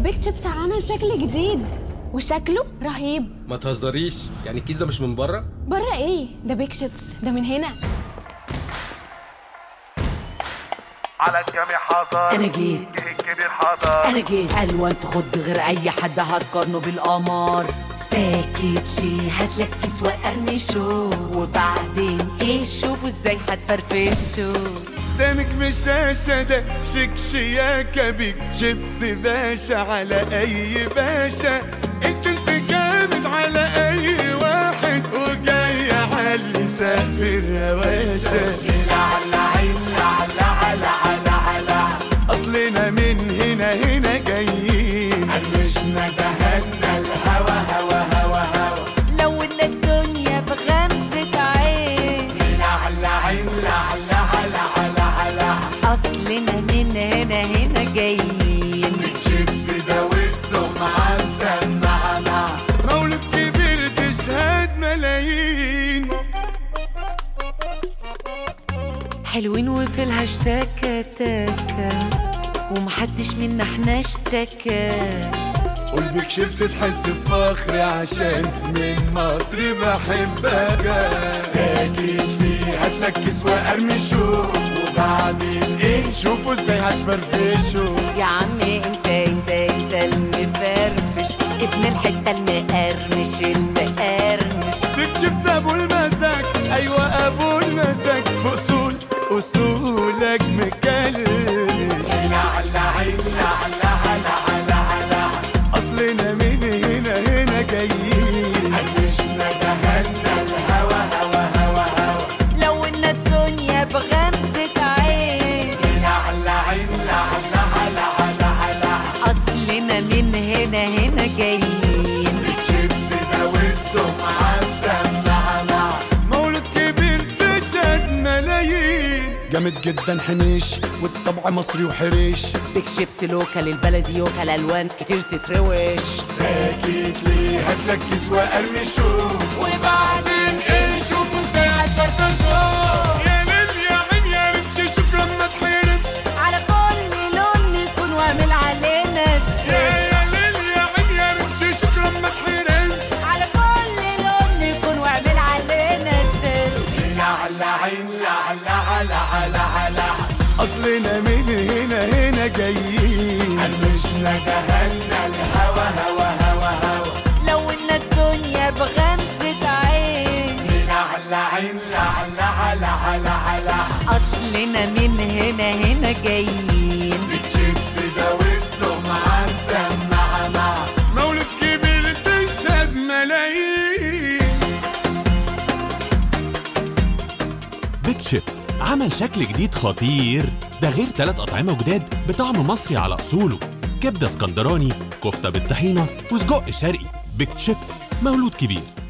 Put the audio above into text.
بيك شيبس عمل شكل جديد وشكله رهيب ما تهزريش يعني الكيس ده مش من بره بره ايه ده بيك شيبس ده من هنا على الجميع حاضر أنا جيت. جه الكبير حاضر انا جيت الوان تخد غير اي حد هتقارنه بالقمر ساكت ليه هاتلك كيس وقرنشه وبعدين ايه شوفوا ازاي هتفرفشوا ده نجم الشاشة ده شيك شياكة بيك شيبس باشا على أي باشا انت جامد على أي واحد وجاي على سقف الرواشة أصلنا من هنا هنا جايين عشنا دهنا الهوا هوا هوا هوا لو ان الدنيا بغمسة عين لعلعين لعلع لعلع لعلع اصلنا من هنا هنا جايين شيبس ده والسمعة مسمعنا مولد كبير تشهد ملايين حلوين وفي الهاشتاج تاكا ومحدش منا احنا اشتكى قول بيك شيبس تحس بفخر عشان من مصر بحبك ساكت ليه هاتلك كيس وقرمشو وبعدين ايه شوفوا ازاي هتفرفشوا يا عم انت انت انت المفرفش ابن الحته المقرمش المقرمش بيك شيبس ابو المزاج ايوه ابو المزاج في اصول اصولك مكلل لعلعين لعلع لعلع لعلع اصلنا من هنا هنا جايين عشنا دهنا الهوا هوا هوا هوا لو ان الدنيا بغمسة عين لعلعين لعلع لعلع لعلع اصلنا من هنا هنا جايين شيبس ده والسمعة مسمعنا مولد كبير تشهد ملايين جامد جدا حنيش والطبع مصري وحريش بيك شيبس لوكال البلدي يوكال الوان كتير تتروش ساكت ليه هاتلك كيس وقرمشو وبعدين ايه شوفوا ازاي هتفرفشوا يا ليل يا عين يا ريت شوف لما تحيرت على كل لون يكون وامل علينا يا السر يا ليل يا عين يا ريت شوف لما تحيرت على كل لون يكون وامل علينا السر لعلعين لعلع لعلع لعلع اصلنا من هنا هنا جايين مشنا دهنا الهوا هوا هوا هوا لو ان الدنيا بغمسة عين لعلعين لعلع لعلع لعلع اصلنا من هنا هنا جايين بتشيبس ده والسمعة مسمعنا مولد كبير تشهد ملايين بيك شيبس عمل شكل جديد خطير ده غير ثلاث أطعمة جداد بطعم مصري على أصوله كبدة اسكندراني كفتة بالطحينة وسجق شرقي بيك شيبس مولود كبير